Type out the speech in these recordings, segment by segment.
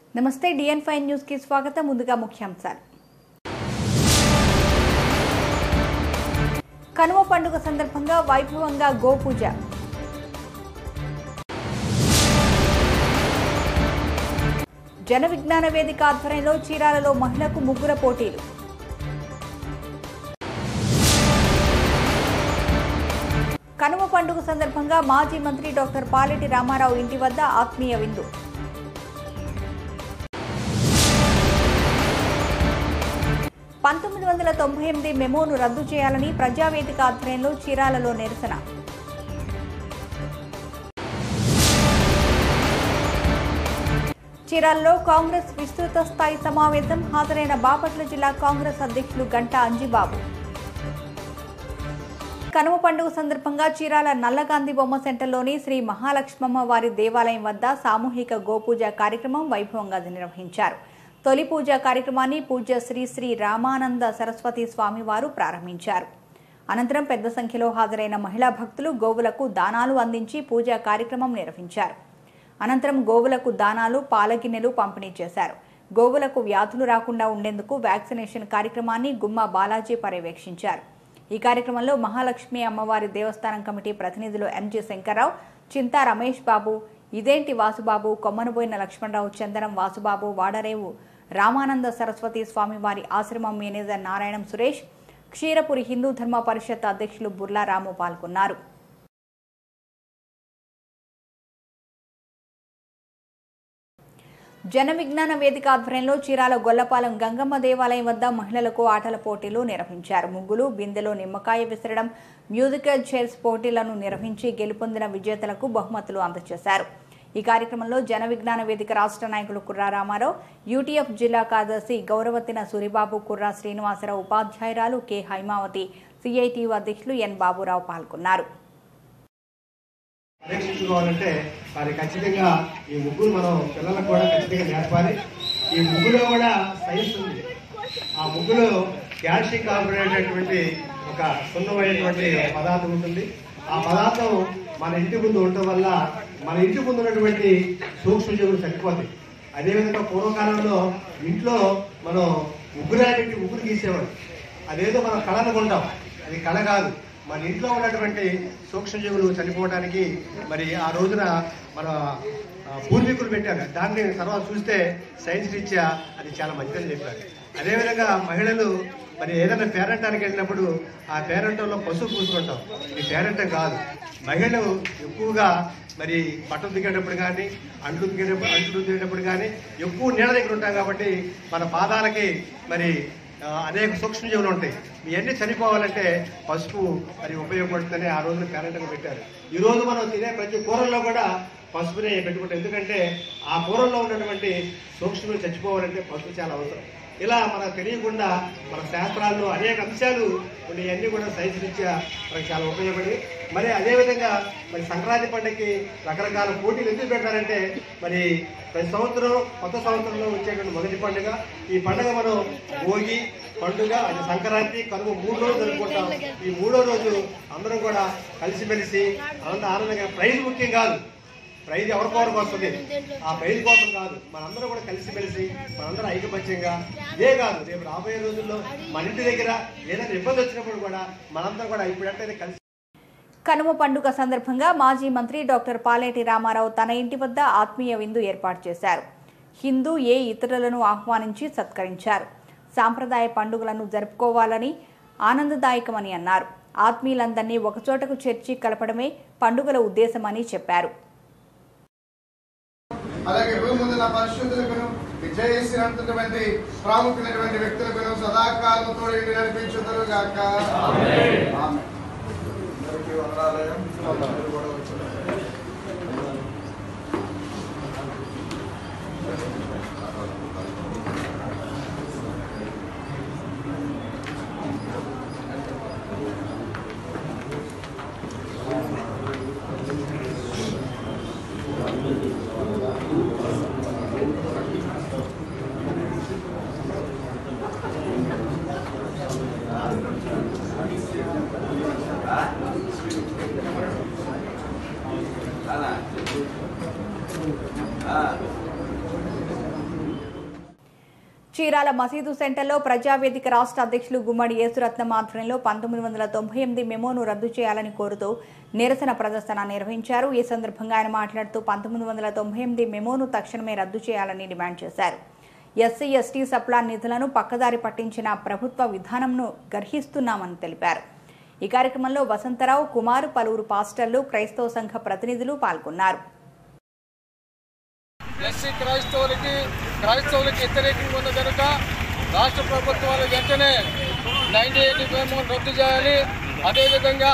నమస్తే డిఎన్ five news కి స్వాగతం ముందుగా ముఖ్యాంశాలు కనుమ పండుగ సందర్భంగా వైభవంగా గోపూజ జన విజ్ఞాన వేదిక ఆధ్వర్యంలో చీరాలలో మహిళకు ముగ్గుల పోటీలు కనుమ పండుగ సందర్భంగా మాజీ మంత్రి డాక్టర్ పాలెటి రామారావు ఇంటి వద్ద ఆత్మీయ విందు పంతొమ్మిది వందల తొంభై ఎనిమిది మెమోను రద్దు చేయాలని ప్రజావేదిక ఆధ్వర్యంలో చీరాలలో నిరసన చీరాలలో కాంగ్రెస్ విస్తృత స్థాయి సమావేశం హాజరైన బాపట్ల జిల్లా కాంగ్రెస్ అధ్యక్షులు గంటా అంజిబాబు కనుమ పండుగ సందర్భంగా చీరాల నల్లగాంధీ బొమ్మ సెంటర్లోని శ్రీ మహాలక్ష్మమ్మ వారి దేవాలయం వద్ద సామూహిక గోపూజ కార్యక్రమం వైభవంగా నిర్వహించారు తొలి పూజ కార్యక్రమాన్ని పూజ్య శ్రీ శ్రీ రామానంద సరస్వతి స్వామి వారు ప్రారంభించారు అనంతరం పెద్ద సంఖ్యలో హాజరైన మహిళా భక్తులు గోవులకు దానాలు అందించి పూజా కార్యక్రమం నిర్వహించారు అనంతరం గోవులకు దానాలు పాలగిన్నెలు పంపిణీ చేశారు గోవులకు వ్యాధులు రాకుండా ఉండేందుకు వ్యాక్సినేషన్ కార్యక్రమాన్ని గుమ్మ బాలాజీ పర్యవేక్షించారు ఈ కార్యక్రమంలో మహాలక్ష్మి అమ్మవారి దేవస్థానం కమిటీ ప్రతినిధులు ఎంజి శంకర్రావు చింతా రమేష్ బాబు ఇదేంటి వాసుబాబు కొమ్మనబోయిన లక్ష్మణరావు చందనం వాసుబాబు వాడరేవు రామానంద సరస్వతి స్వామి వారి ఆశ్రమం మేనేజర్ నారాయణం సురేష్ క్షీరపురి హిందూ ధర్మ పరిషత్ అధ్యక్షులు బుర్లా రాము పాల్గొన్నారు జన విజ్ఞాన వేదిక ఆధ్వర్యంలో చీరాల గొల్లపాలెం గంగమ్మ దేవాలయం వద్ద మహిళలకు ఆటల పోటీలు నిర్వహించారు ముగ్గులు బిందెలో నిమ్మకాయ విసరడం మ్యూజికల్ చైర్స్ పోటీలను నిర్వహించి గెలుపొందిన విజేతలకు బహుమతులు అందజేశారు ఈ కార్యక్రమంలో జన విజ్ఞాన వేదిక రాష్ట్ర నాయకులు కుర్రా రామారావు యూటీఎఫ్ జిల్లా కార్యదర్శి గౌరవతిన సూరిబాబు కుర్రా శ్రీనివాసరావు ఉపాధ్యాయురాలు కె హైమావతి సిఐటియు అధ్యక్షులు ఎన్ బాబురావు పాల్గొన్నారు పరీక్షించుకోవాలంటే మరి ఖచ్చితంగా ఈ ముగ్గురు మనం పిల్లలకు కూడా ఖచ్చితంగా నేర్పాలి ఈ ముగ్గులో కూడా సైన్స్ ఉంది ఆ ముగ్గులో క్యాల్షియం కార్బోనేట్ అనేటువంటి ఒక సున్నమైనటువంటి పదార్థం ఉంటుంది ఆ పదార్థం మన ఇంటి ముందు ఉండటం వల్ల మన ఇంటి ముందు ఉన్నటువంటి సూక్ష్మజీవులు చనిపోతాయి అదేవిధంగా పూర్వకాలంలో ఇంట్లో మనం ముగ్గురానికి ముగ్గురు గీసేవాడు అదేదో మనం కళ అనుకుంటాం అది కళ కాదు మన ఇంట్లో ఉన్నటువంటి సూక్ష్మజీవులు చనిపోవడానికి మరి ఆ రోజున మన ఆ, పూర్వీకులు పెట్టారు దాన్ని తర్వాత చూస్తే సైన్స్ రీత్యా అది చాలా మంచిదని చెప్పారు అదేవిధంగా మహిళలు మరి ఏదైనా పేరంటానికి వెళ్ళినప్పుడు ఆ పేరంటంలో పసుపు పూసుకుంటాం ఇది పేరంటం కాదు మహిళలు ఎక్కువగా మరి బట్టలు దిగేటప్పుడు కానీ అంట్లు దిగేటప్పుడు అంట్లు దిగేటప్పుడు కానీ ఎక్కువ నీళ్ళ దగ్గర ఉంటాం కాబట్టి మన పాదాలకి మరి ఆ, అనేక సూక్ష్మజీవులు ఉంటాయి ఇవన్నీ చనిపోవాలంటే పసుపు మరి ఉపయోగపడుతుందని ఆ రోజున పేరెంట్గా పెట్టారు ఈ రోజు మనం తినే ప్రతి కూరల్లో కూడా పసుపుని పెట్టుకుంటాం ఎందుకంటే ఆ కూరల్లో ఉన్నటువంటి సూక్ష్మలు చచ్చిపోవాలంటే పసుపు చాలా అవసరం ఇలా మనకు తెలియకుండా మన శాస్త్రాల్లో అనేక అంశాలు కొన్ని అన్నీ కూడా సైన్స్ రీత్యా మనకు చాలా ఉపయోగపడి మరి అదేవిధంగా మరి సంక్రాంతి పండుగకి రకరకాల పోటీలు ఎందుకు పెడతారంటే మరి ప్రతి సంవత్సరం కొత్త సంవత్సరంలో వచ్చేటువంటి మొదటి పండుగ ఈ పండుగ మనం భోగి పండుగ అది సంక్రాంతి కనుమ మూడు రోజులు జరుపుకుంటాం ఈ మూడో రోజు అందరం కూడా కలిసిమెలిసి ఆనంద ఆనందంగా ప్రైజ్ ముఖ్యం కాదు ప్రైజ్ ఎవరి కోరకు వస్తుంది ఆ ప్రైజ్ కోసం కాదు మనందరం కూడా కలిసిమెలిసి మనందరం ఐకమత్యంగా ఇదే కాదు రేపు రాబోయే రోజుల్లో మన ఇంటి దగ్గర ఏదైనా ఇబ్బంది వచ్చినప్పుడు కూడా మనందరం కూడా ఇప్పుడంటే కలిసి కనుమ పండుగ సందర్భంగా మాజీ మంత్రి డాక్టర్ పాలేటి రామారావు తన ఇంటి వద్ద ఆత్మీయ విందు ఏర్పాటు చేశారు హిందూ ఏ ఇతరులను ఆహ్వానించి సత్కరించారు సాంప్రదాయ పండుగలను జరుపుకోవాలని ఆనందదాయకమని అన్నారు ఆత్మీయులందరినీ ఒకచోటకు చేర్చి కలపడమే పండుగల ఉద్దేశమని చెప్పారు అలాగే భూమి ముందున్న పరిశుద్ధులకును విజయశ్రీనటువంటి ప్రాముఖ్యమైనటువంటి వ్యక్తులకును సదాకాలం తోడి నడిపించుదురు గాక ఆమేన్. అందరికీ వందనాలయం. అందరూ కూడా వచ్చారు. చీరాల మసీదు సెంటర్లో ప్రజావేదిక రాష్ట్ర అధ్యక్షులు గుమ్మడి యేసురత్నం ఆధ్వర్యంలో పంతొమ్మిది వందల తొంభై ఎనిమిది మెమోను రద్దు చేయాలని కోరుతూ నిరసన ప్రదర్శన నిర్వహించారు ఈ సందర్భంగా ఆయన మాట్లాడుతూ పంతొమ్మిది వందల తొంభై ఎనిమిది మెమోను తక్షణమే రద్దు చేయాలని డిమాండ్ చేశారు ఎస్సీ ఎస్టీ సప్లాన్ నిధులను పక్కదారి పట్టించిన ప్రభుత్వ విధానంను గర్హిస్తున్నామని తెలిపారు ఈ కార్యక్రమంలో వసంతరావు కుమార్ పలువురు పాస్టర్లు క్రైస్తవ సంఘ ప్రతినిధులు పాల్గొన్నారు ఎస్సీ క్రైస్తవులకి క్రైస్తవులకి వ్యతిరేకంగా ఉంది కనుక రాష్ట్ర ప్రభుత్వాలు వెంటనే నైన్టీ ఎయిటీ మేము రద్దు చేయాలి అదేవిధంగా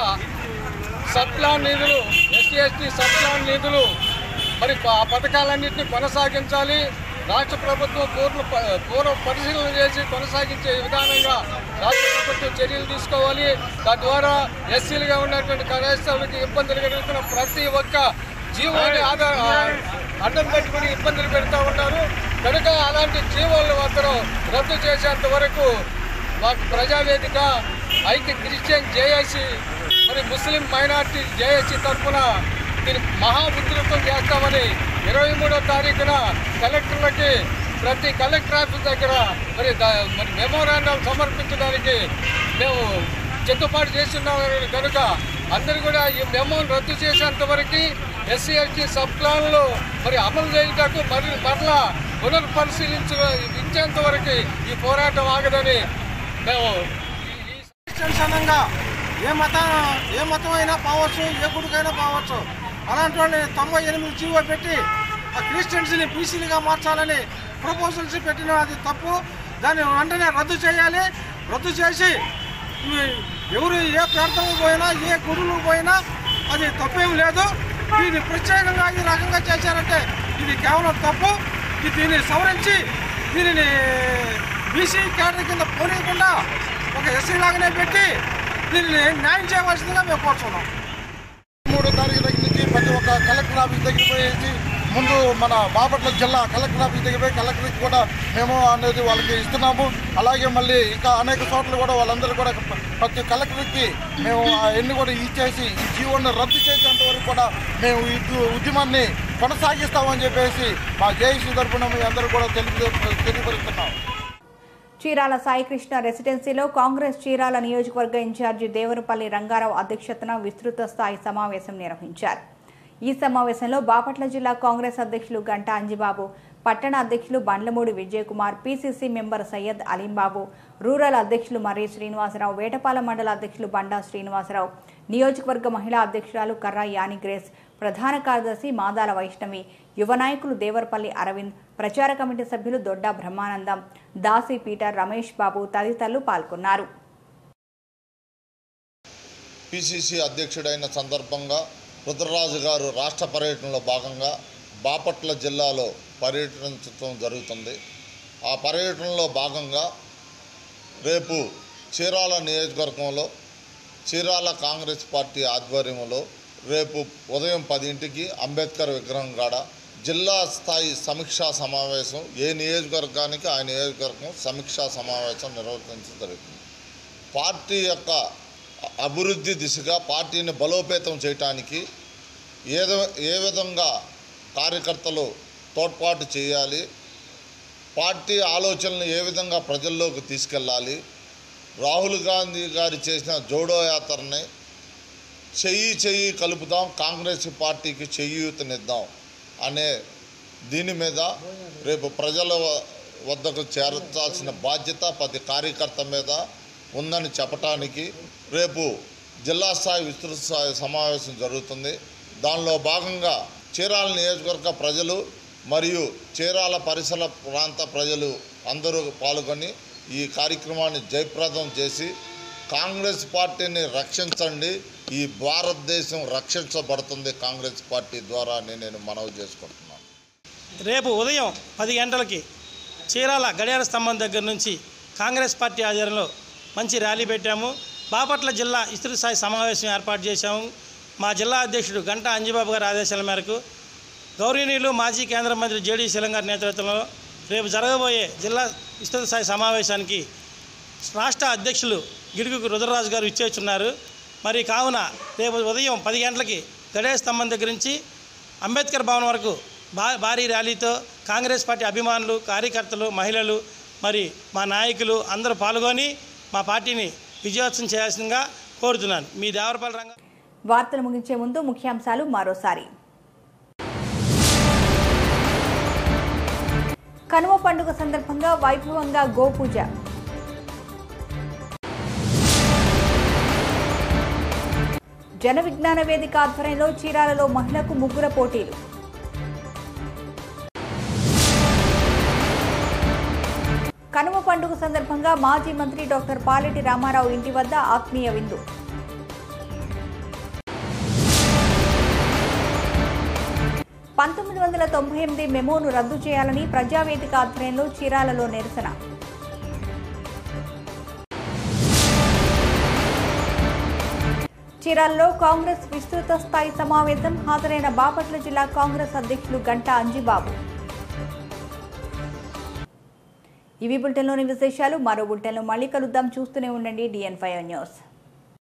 సబ్ప్లాన్ నిధులు ఎస్సీ ఎస్టీ సబ్ప్లాన్ నిధులు మరి ఆ పథకాలన్నింటినీ కొనసాగించాలి రాష్ట్ర ప్రభుత్వం పూర్ణ ప- పూర్వ పరిశీలన చేసి కొనసాగించే విధానంగా రాష్ట్ర ప్రభుత్వం చర్యలు తీసుకోవాలి తద్వారా ఎస్సీలుగా ఉన్నటువంటి క్రైస్తవులకి ఇబ్బందులు కలుగుతున్న ప్రతి ఒక్క జీవోని ఆధార అడ్డం పెట్టుకుని ఇబ్బందులు పెడతా ఉన్నారు కనుక అలాంటి జీవోలను మాత్రం రద్దు చేసేంత వరకు మాకు ప్రజావేదిక ఐక్య క్రిస్టియన్ జేఏసీ మరి ముస్లిం మైనార్టీ జేఏసీ తరఫున దీన్ని మహా ఉధృతం చేస్తామని ఇరవై మూడో తారీఖున కలెక్టర్లకి ప్రతి కలెక్టర్ ఆఫీస్ దగ్గర మరి ద- మరి మెమోరాండం సమర్పించడానికి మేము చెట్టుపాటు చేస్తున్నాం కనుక అందరూ కూడా ఈ మెమోను రద్దు చేసేంత వరకు ఎస్సీ ఎస్టీ సబ్ ప్లాన్లు మరి అమలు చేయటకు మరి మరలా పునర్పరిశీలించ ఇచ్చేంత వరకు ఈ పోరాటం ఆగదని మేము ఈ- ఈ క్రిస్టియన్స్ అనంగా ఏ మత ఏ మతం అయినా పోవచ్చు ఏ గుడికైనా పోవచ్చు అలాంటి వాళ్ళని తొంభై ఎనిమిది జీవో పెట్టి ఆ క్రిస్టియన్స్ని బీసీలుగా మార్చాలని ప్రపోజల్స్ పెట్టిన అది తప్పు దాన్ని వెంటనే రద్దు చేయాలి రద్దు చేసి ఇవి ఎవరు ఏ ప్రాంతంలో పోయినా ఏ గుడులకు పోయినా అది తప్పేం లేదు దీన్ని ప్రత్యేకంగా ఈ రకంగా చేశారంటే ఇది కేవలం తప్పు ఇది దీన్ని సవరించి దీనిని బీసీ కేటరీ కింద పోనీయకుండా ఒక ఎస్సీ లాగానే పెట్టి దీనిని న్యాయం చేయవలసిందిగా మేము కోరుతున్నాం మూడో తారీఖు దగ్గర నుంచి ప్రతి ఒక్క కలెక్టర్ ఆఫీస్ దగ్గర పోయేసి ముందు మన బాపట్ల జిల్లా కలెక్టర్ ఆఫీస్ దగ్గర పోయి కలెక్టర్కి కూడా మేము అనేది వాళ్ళకి ఇస్తున్నాము అలాగే మళ్ళీ ఇంకా అనేక చోట్ల కూడా వాళ్ళందరూ కూడా ప్రతి కలెక్టర్కి మేము ఎన్ని కూడా ఇచ్చేసి ఈ జీవోని రద్దు చేసేంత వరకు కూడా మేము ఈ ఉద్య- ఉద్యమాన్ని కొనసాగిస్తామని చెప్పేసి మా జేఏసీ తరఫున మీ అందరూ కూడా తెలియ తెలియపరుస్తున్నాం చీరాల సాయికృష్ణ రెసిడెన్సీలో కాంగ్రెస్ చీరాల నియోజకవర్గ ఇన్ఛార్జి దేవరపల్లి రంగారావు అధ్యక్షతన విస్తృత స్థాయి సమావేశం నిర్వహించారు ఈ సమావేశంలో బాపట్ల జిల్లా కాంగ్రెస్ అధ్యక్షులు గంటా అంజిబాబు పట్టణ అధ్యక్షులు Bandlamudi Vijayakumar PCC member Syed Alimbabu rural అధ్యక్షులు మర్రి శ్రీనివాసరావు వేటపాల మండల అధ్యక్షులు బండా శ్రీనివాసరావు నియోజకవర్గ మహిళా అధ్యక్షురాలు కర్రా యాని గ్రేస్ ప్రధాన కార్యదర్శి మాదాల వైష్ణవి యువ నాయకులు దేవరపల్లి అరవింద్ ప్రచార కమిటీ సభ్యులు దొడ్డ బ్రహ్మానందం దాసి పీటర్ రమేష్ బాబు తదితరులు పాల్గొన్నారు పిసిసి అధ్యక్షుడైన సందర్భంగా రుద్రరాజు గారు రాష్ట్ర పర్యటనలో భాగంగా బాపట్ల జిల్లాలో పర్యటించడం జరుగుతుంది ఆ పర్యటనలో భాగంగా రేపు చీరాల నియోజకవర్గంలో చీరాల కాంగ్రెస్ పార్టీ ఆధ్వర్యంలో రేపు ఉదయం పదింటికి అంబేద్కర్ విగ్రహం కాడ జిల్లా స్థాయి సమీక్షా సమావేశం ఏ నియోజకవర్గానికి ఆ నియోజకవర్గం సమీక్షా సమావేశం నిర్వహించడం జరుగుతుంది పార్టీ యొక్క అభివృద్ధి దిశగా పార్టీని బలోపేతం చేయటానికి ఏదో ఏ విధంగా కార్యకర్తలు తోడ్పాటు చేయాలి పార్టీ ఆలోచనలు ఏ విధంగా ప్రజల్లోకి తీసుకెళ్ళాలి రాహుల్ గాంధీ గారు చేసిన జోడో యాత్రని చెయ్యి చెయ్యి కలుపుదాం కాంగ్రెస్ పార్టీకి చెయ్యూతనిద్దాం అనే దీని మీద రేపు ప్రజల వ- వద్దకు చేర్చాల్సిన బాధ్యత ప్రతి కార్యకర్త మీద ఉందని చెప్పటానికి రేపు జిల్లా స్థాయి విస్తృత స్థాయి సమావేశం జరుగుతుంది దానిలో భాగంగా చీరాల నియోజకవర్గ ప్రజలు మరియు చీరాల పరిసర ప్రాంత ప్రజలు అందరూ పాల్గొని ఈ కార్యక్రమాన్ని జయప్రదం చేసి కాంగ్రెస్ పార్టీని రక్షించండి ఈ భారతదేశం రక్షించబడుతుంది కాంగ్రెస్ పార్టీ ద్వారా అని నేను మనవి చేసుకుంటున్నాను రేపు ఉదయం పది గంటలకి చీరాల గడియార స్తంభం దగ్గర నుంచి కాంగ్రెస్ పార్టీ ఆధ్వర్యంలో మంచి ర్యాలీ పెట్టాము బాపట్ల జిల్లా విస్తృత స్థాయి సమావేశం ఏర్పాటు చేశాము మా జిల్లా అధ్యక్షుడు గంటా అంజిబాబు గారి ఆదేశాల మేరకు గౌరవనీయులు మాజీ కేంద్ర మంత్రి జేడీ శిలం గారి నేతృత్వంలో రేపు జరగబోయే జిల్లా విస్తృత స్థాయి సమావేశానికి రాష్ట్ర అధ్యక్షులు గిడుగుకు రుద్రరాజు గారు ఇచ్చేస్తున్నారు మరి కావున రేపు ఉదయం పది గంటలకి గడియార స్తంభం దగ్గర నుంచి అంబేద్కర్ భవన్ వరకు భా భారీ ర్యాలీతో కాంగ్రెస్ పార్టీ అభిమానులు కార్యకర్తలు మహిళలు మరి మా నాయకులు అందరూ పాల్గొని మా పార్టీని విజయోత్సవం చేయాల్సిందిగా కోరుతున్నాను మీ దేవరపల్లి రంగ వార్తలు ముగించే ముందు ముఖ్యాంశాలు మరోసారి కనుమ పండుగ సందర్భంగా వైభవంగా గోపూజ జన విజ్ఞాన వేదిక ఆధ్వర్యంలో చీరాలలో మహిళకు ముగ్గుల పోటీలు కనుమ పండుగ సందర్భంగా మాజీ మంత్రి డాక్టర్ పాలెటి రామారావు ఇంటి వద్ద ఆత్మీయ విందు పంతొమ్మిది వందల తొంభై ఎనిమిది మెమోను రద్దు చేయాలని ప్రజావేదిక ఆధ్వర్యంలో చీరాలలో నిరసన చీరాలలో కాంగ్రెస్ విస్తృత స్థాయి సమావేశం హాజరైన బాపట్ల జిల్లా కాంగ్రెస్ అధ్యక్షులు గంటా అంజిబాబు ఇవి బులెటిన్లోని విశేషాలు మరో బులెటిన్లో మళ్ళీ కలుద్దాం చూస్తూనే ఉండండి డిఎన్ ఫైవ్ న్యూస్